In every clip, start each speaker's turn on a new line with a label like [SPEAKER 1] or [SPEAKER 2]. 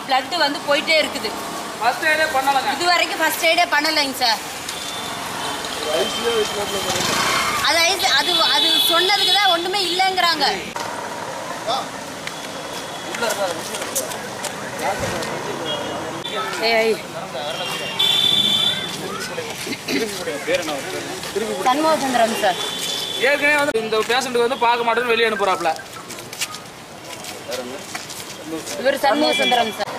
[SPEAKER 1] blood வந்து போயிட்டே இருக்குது
[SPEAKER 2] ஃபர்ஸ்ட் எய்டே பண்ணலங்க
[SPEAKER 1] இது வரைக்கும் ஃபர்ஸ்ட் எய்டே பண்ணலைங்க சார் அது ஐஸ் அது அது சொன்னதுக்கு தான் ஒன்றுமே இல்லைங்கிறாங்க ஏய் சண்முகசுந்தரம் சார்
[SPEAKER 2] ஏற்கனவே வந்து இந்த பேஷண்ட்டுக்கு வந்து பார்க்க மாட்டேன்னு வெளியே அனுப்புறாப்ல
[SPEAKER 1] இவர் சண்முகசுந்தரம் சார்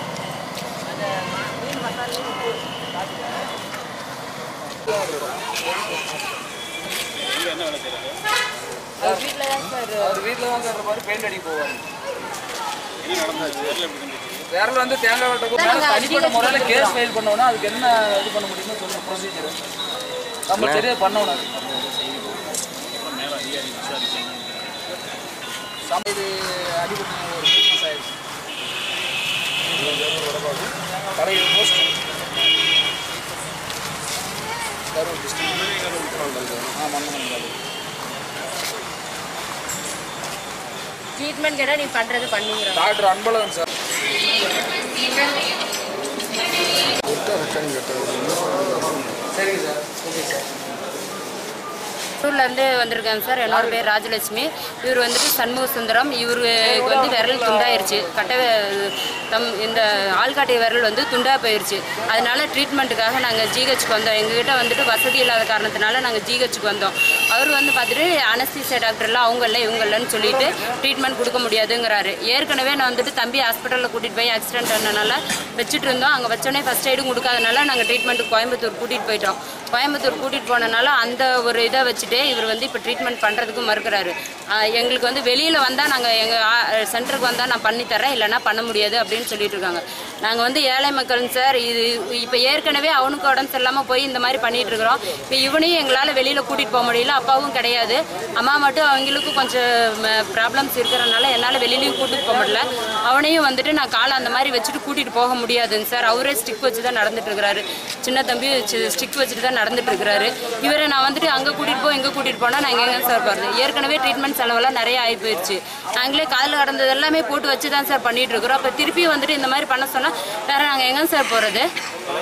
[SPEAKER 1] அவர் வீட்டில் தான் சார்
[SPEAKER 2] அவர் வீட்டில் தான் சார் இருப்பாரு பெயிண்ட் அடிக்க போவார் விரல் வந்து தேங்காய் வெட்ட கூட
[SPEAKER 1] நாங்க
[SPEAKER 2] தனிப்பட்ட
[SPEAKER 1] GH
[SPEAKER 2] முறையில் கேஸ்
[SPEAKER 1] கொடுக்குறோம்.
[SPEAKER 2] ஃபைல் பண்ணோம்னா அதுக்கு என்ன இது பண்ண முடியும்னு சொல்லுங்க ப்ரொசீஜர் நம்ம சரியாக பண்ணணும் அது. சம- இது அடிபட்டு ஒரு மூணு மாசம் ஆயிடுச்சு தலையில் போஸ்ட் கரூர் டிஸ்ட்ரிக்ட் ஆ மன்னமன்
[SPEAKER 1] ட்ரீட்மெண்ட் கேட்டால் நீ பண்ணுறது பண்ணிக்கிறோம்
[SPEAKER 2] டாக்டர் அன்பழகன் சார் சரிங்க சார் ஓகே சார்
[SPEAKER 1] ஊர்லேருந்து வந்திருக்காங்க சார் என்னோட பேர் ராஜலட்சுமி இவர் வந்துட்டு சண்முக சுந்தரம் இவருக்கு வந்து விரல் துண்டாயிருச்சு கட்டை வே- தம் இந்த ஆள்காட்டி விரல் வந்து துண்டா போயிருச்சு அதனால ட்ரீட்மெண்ட்டுக்காக நாங்கள் ஜிஹெச்சுக்கு வந்தோம் எங்ககிட்ட வந்துட்டு வசதி இல்லாத காரணத்தினால நாங்கள் ஜிஹெச்சுக்கு வந்தோம் அவர் வந்து பார்த்துட்டு அனஸ்தீசியா டாக்டர்லாம் அவங்க இல்லை இவங்க இல்லைன்னு சொல்லிட்டு ட்ரீட்மெண்ட் கொடுக்க முடியாதுங்கிறாரு ஏற்கனவே நான் வந்துட்டு தம்பி ஹாஸ்பிட்டலில் கூட்டிகிட்டு போய் ஆக்சிடென்ட் ஆனனால வச்சுட்டு இருந்தோம் அங்கே வச்சோடனே ஃபஸ்ட் எய்டும் கொடுக்காதனால நாங்கள் ட்ரீட்மெண்ட்டுக்கு கோயம்புத்தூர் கூட்டிகிட்டு போயிட்டோம் கோயம்புத்தூர் கூட்டிகிட்டு போனனால அந்த ஒரு இதை வச்சுட்டே இவர் வந்து இப்போ ட்ரீட்மெண்ட் பண்ணுறதுக்கு மறுக்கிறாரு ஆஹ் எங்களுக்கு வந்து வெளியில் வந்தால் நாங்கள் எங்கள் சென்டருக்கு வந்தால் நான் பண்ணி தரேன் இல்லைன்னா பண்ண முடியாது அப்படின்னு சொல்லிட்டு இருக்காங்க நாங்கள் வந்து ஏழை மக்களுங்க சார் இது இப்போ ஏற்கனவே அவனுக்கு உடம்பு சரியில்லாமல் போய் இந்த மாதிரி பண்ணிட்டு இருக்கிறோம் இப்போ இவனையும் எங்களால் வெளியில் கூட்டிகிட்டு போக முடியல அப்பாவும் கிடையாது அம்மா மட்டும் அவங்களுக்கும் கொஞ்சம் ப்ராப்ளம்ஸ் இருக்கிறனால என்னால் வெளியிலையும் கூட்டிகிட்டு போக முடியல அவனையும் வந்துட்டு நான் காலை அந்த மாதிரி வச்சுட்டு கூட்டிகிட்டு போக முடியாதுங்க சார் அவரே ஸ்டிக் வச்சு தான் நடந்துட்டு இருக்கிறாரு சின்ன தம்பி ஸ்டிக் வச்சுட்டு தான் நடந்துட்டு இருக்கிறாரு இவரை நான் வந்துட்டு அங்கே கூட்டிகிட்டு போ இங்கே கூட்டிகிட்டு போனால் நான் எங்கே சார் போகிறது ஏற்கனவே ட்ரீட்மெண்ட் செலவெல்லாம் நிறைய ஆகி போயிடுச்சு நாங்களே காதில் கடந்தது எல்லாமே போட்டு வச்சு தான் சார் பண்ணிட்டு இருக்கிறோம் அப்போ திருப்பி வந்துட்டு இந்த மாதிரி பண்ண சொன்னால் வேற நாங்கள் எங்கே சார் போகிறது